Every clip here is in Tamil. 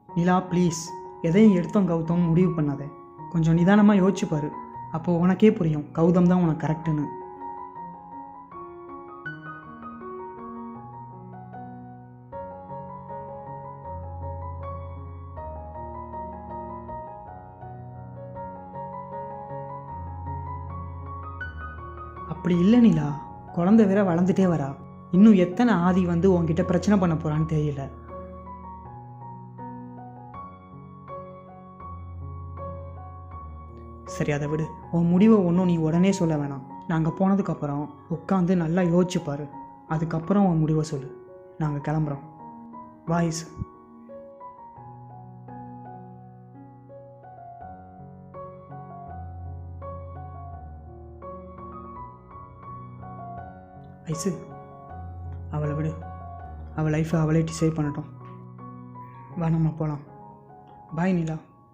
நிலா ப்ளீஸ் எதையும் எடுத்தோம் கௌதம் முடிவு பண்ணாத கொஞ்சம் நிதானமாக யோசிச்சு பாரு அப்போ உனக்கே புரியும் கௌதம் தான் உனக்கு கரெக்டுன்னு அப்படி இல்லை நிலா குழந்தை வேற வளர்ந்துட்டே வரா இன்னும் எத்தனை ஆதி வந்து உன்கிட்ட பிரச்சனை பண்ண போறான்னு தெரியல சரி அதை விடு உன் முடிவை ஒன்றும் நீ உடனே சொல்ல வேணாம் நாங்கள் போனதுக்கப்புறம் உட்காந்து நல்லா யோசிச்சு பாரு அதுக்கப்புறம் உன் முடிவை சொல்லு நாங்கள் கிளம்புறோம் வாய்ஸ் ஐசு அவளை விடு அவள் லைஃப்பை அவளே டிசைட் பண்ணட்டும் வா நம்ம போகலாம் பாய் நிலா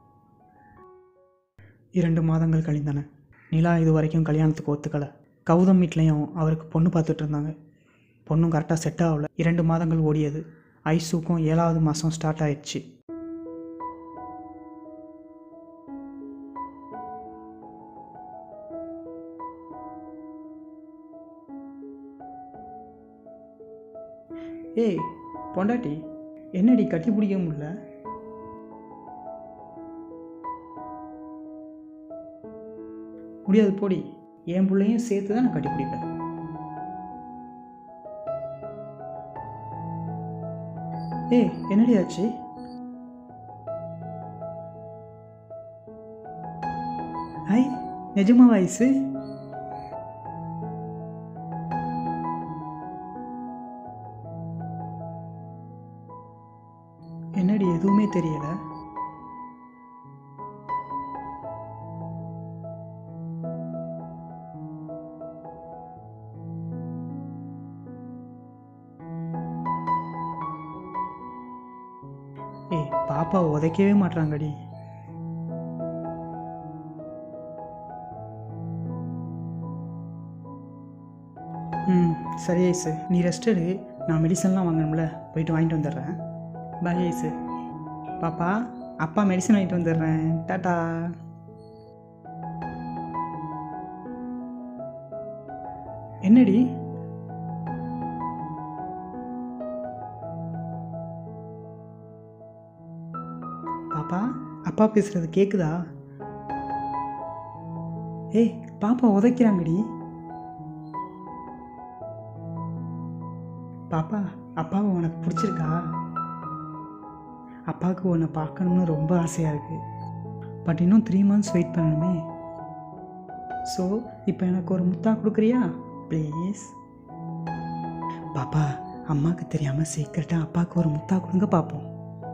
இரண்டு மாதங்கள் கழிந்தன நிலா இது வரைக்கும் கல்யாணத்துக்கு ஒத்துக்கலை கௌதம் வீட்லேயும் அவருக்கு பொண்ணு பார்த்துட்டு இருந்தாங்க பொண்ணும் கரெக்டாக செட் ஆகல இரண்டு மாதங்கள் ஓடியது ஐஸுக்கும் ஏழாவது மாதம் ஸ்டார்ட் ஆயிடுச்சு ஏய் பொண்டாட்டி என்னடி கட்டி பிடிக்க முடியல முடியாது போடி என் பிள்ளையும் சேர்த்து தான் நான் கட்டி பிடிப்பேன் ஏய் என்னடி ஆச்சு ஐ நிஜமா வயசு என்னடி எதுவுமே தெரியல ஏய் பாப்பா உதைக்கவே மாட்றாங்கடி ம் சரி ஐசு நீ ரெஸ்ட் எடு நான் மெடிசன்லாம் வாங்கணும்ல போயிட்டு வாங்கிட்டு வந்துடுறேன் பாய் ஐசு பாப்பா அப்பா மெடிசன் வாங்கிட்டு வந்துடுறேன் டாட்டா என்னடி பாப்பா அப்பா பேசுறது கேக்குதா ஏய் பாப்பா உதைக்கிறாங்கடி பாப்பா அப்பாவை உனக்கு பிடிச்சிருக்கா அப்பாவுக்கு உன்னை பார்க்கணும்னு ரொம்ப ஆசையாக இருக்குது பட் இன்னும் த்ரீ மந்த்ஸ் வெயிட் பண்ணணுமே ஸோ இப்போ எனக்கு ஒரு முத்தா கொடுக்குறியா ப்ளீஸ் பாப்பா அம்மாவுக்கு தெரியாமல் சீக்கிரட்டாக அப்பாவுக்கு ஒரு முத்தா கொடுங்க பார்ப்போம்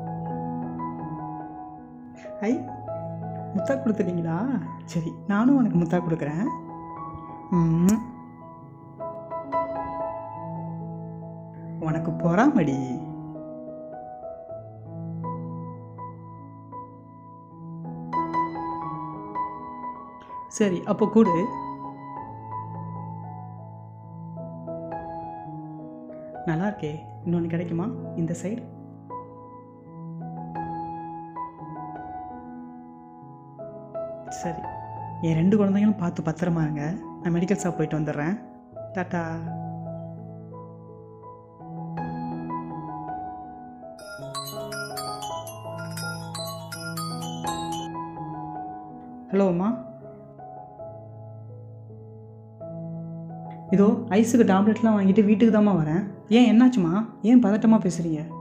ஐ முத்தா கொடுத்துட்டீங்களா சரி நானும் உனக்கு முத்தா கொடுக்குறேன் ம். உனக்கு பொறாமடி சரி அப்போ கூடு நல்லா இருக்கே இன்னொன்று கிடைக்குமா இந்த சைடு சரி என் ரெண்டு குழந்தைங்களும் பார்த்து பத்திரமா இருங்க நான் மெடிக்கல் ஷாப் போயிட்டு வந்துடுறேன் டாட்டா ஹலோ அம்மா இதோ ஐஸுக்கு டேப்லெட்லாம் வாங்கிட்டு வீட்டுக்கு தாம்மா வரேன் ஏன் என்னாச்சுமா ஏன் பதட்டமாக பேசுகிறீங்க